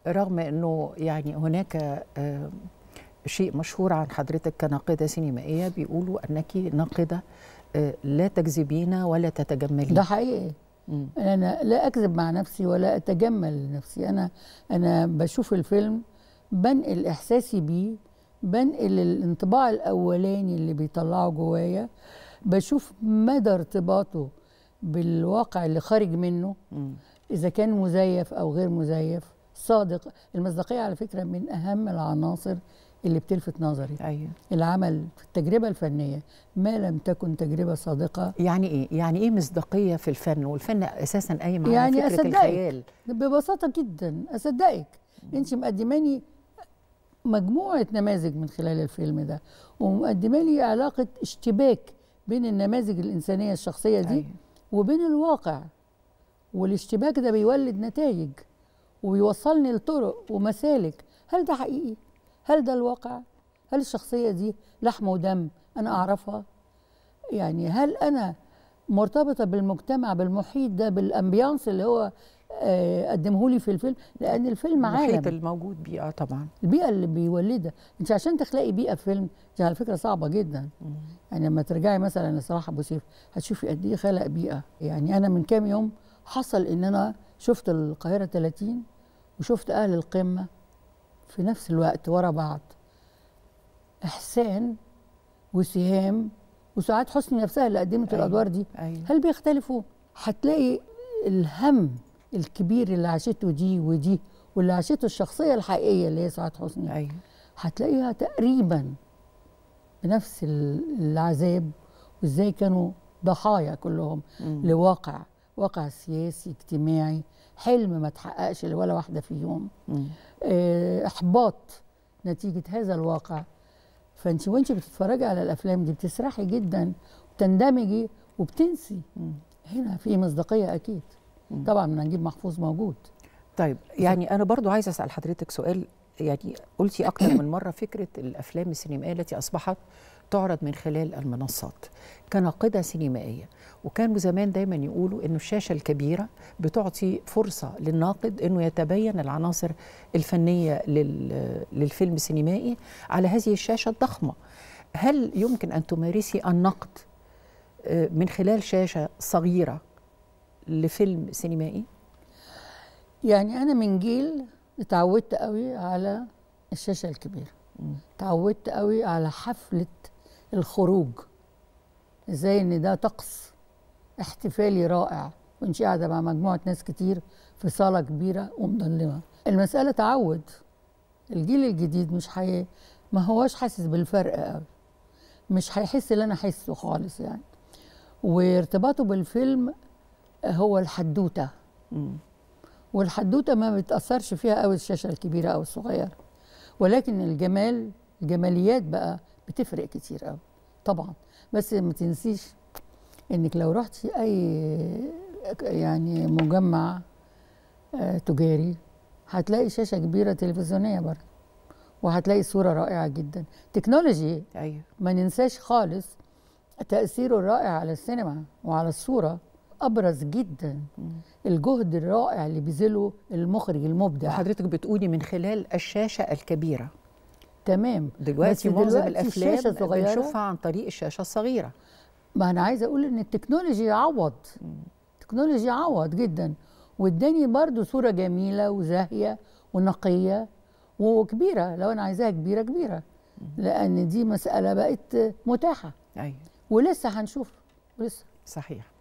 رغم انه يعني هناك آه، شيء مشهور عن حضرتك كناقده سينمائيه بيقولوا انك ناقده آه، لا تكذبين ولا تتجملين ده حقيقي مم. انا لا اكذب مع نفسي ولا اتجمل لنفسي انا انا بشوف الفيلم بنقل احساسي بيه بنقل الانطباع الاولاني اللي بيطلعه جوايا بشوف مدى ارتباطه بالواقع اللي خارج منه مم. اذا كان مزيف او غير مزيف صادق المصداقيه على فكره من اهم العناصر اللي بتلفت نظري ايوه العمل في التجربه الفنيه ما لم تكن تجربه صادقه يعني ايه يعني ايه مصداقيه في الفن والفن اساسا قايم على يعني فكره أصدقك. الخيال ببساطة جدا أصدقك أنت مقدماني مجموعة نماذج من خلال الفيلم ده ومقدمة لي علاقة اشتباك بين النماذج الإنسانية الشخصية دي أيوة. وبين الواقع والاشتباك ده بيولد نتائج وبيوصلني لطرق ومسالك هل ده حقيقي؟ هل ده الواقع؟ هل الشخصية دي لحم ودم أنا أعرفها؟ يعني هل أنا مرتبطة بالمجتمع بالمحيط ده بالأمبيانس اللي هو آه، قدمه لي في الفيلم لأن الفيلم المحيط عالم الموجود بيه اه طبعا البيئة اللي بيولدها انت عشان تخلقي بيئة في فيلم دي على فكرة صعبة جدا يعني لما ترجعي مثلا لصلاح ابو سيف هتشوفي قد ايه خلق بيئة يعني انا من كام يوم حصل ان انا شفت القاهرة 30 وشفت اهل القمة في نفس الوقت ورا بعض احسان وسهام وسعاد حسني نفسها اللي قدمت أيوة. الادوار دي ايوه هل بيختلفوا؟ هتلاقي الهم الكبير اللي عاشته دي ودي واللي عاشته الشخصية الحقيقية اللي هي سعاد حسني ايوه هتلاقيها تقريبا بنفس ال- العذاب وازاي كانوا ضحايا كلهم مم. لواقع واقع سياسي اجتماعي حلم ما تحققش لولا واحدة فيهم مم. آه، احباط نتيجه هذا الواقع فانت وانت بتتفرجي على الافلام دي بتسرحي جدا وتندمجي وبتنسي مم. هنا في مصداقيه اكيد مم. طبعا نجيب محفوظ موجود طيب يعني انا برضو عايزه اسال حضرتك سؤال يعني قلتي اكتر من مره فكره الافلام السينمائيه التي اصبحت تعرض من خلال المنصات كناقده سينمائيه وكانوا زمان دايما يقولوا انه الشاشه الكبيره بتعطي فرصه للناقد انه يتبين العناصر الفنيه لل- للفيلم السينمائي على هذه الشاشه الضخمه هل يمكن ان تمارسي النقد آه، من خلال شاشه صغيره لفيلم سينمائي يعني انا من جيل اتعودت قوي على الشاشه الكبيره مم. اتعودت قوي على حفله الخروج ازاي ان ده طقس احتفالي رائع وانت قاعده مع مجموعه ناس كتير في صاله كبيره ومظلمه المساله تعود الجيل الجديد مش حي... ما هوش حاسس بالفرق قوي مش هيحس اللي انا حاسه خالص يعني وارتباطه بالفيلم هو الحدوته مم. والحدوته ما بتاثرش فيها قوي الشاشه الكبيره او الصغيره ولكن الجمال الجماليات بقى بتفرق كتير قوي طبعا بس ما تنسيش انك لو رحتي اي يعني مجمع آه، تجاري هتلاقي شاشه كبيره تلفزيونيه برضه وهتلاقي صوره رائعه جدا تكنولوجي ايوه ما ننساش خالص تأثيره الرائع على السينما وعلى الصورة أبرز جدا الجهد الرائع اللي بيذله المخرج المبدع وحضرتك بتقولي من خلال الشاشة الكبيرة تمام دلوقتي بس معظم دلوقتي الأفلام الشاشة صغيرة. بنشوفها عن طريق الشاشة الصغيرة ما أنا عايزة أقول إن التكنولوجي عوض التكنولوجي عوض جدا واداني برضو صورة جميلة وزاهية ونقية وكبيرة لو أنا عايزاها كبيرة كبيرة لأن دي مسألة بقت متاحة أيوة ولسه هنشوف لسه صحيح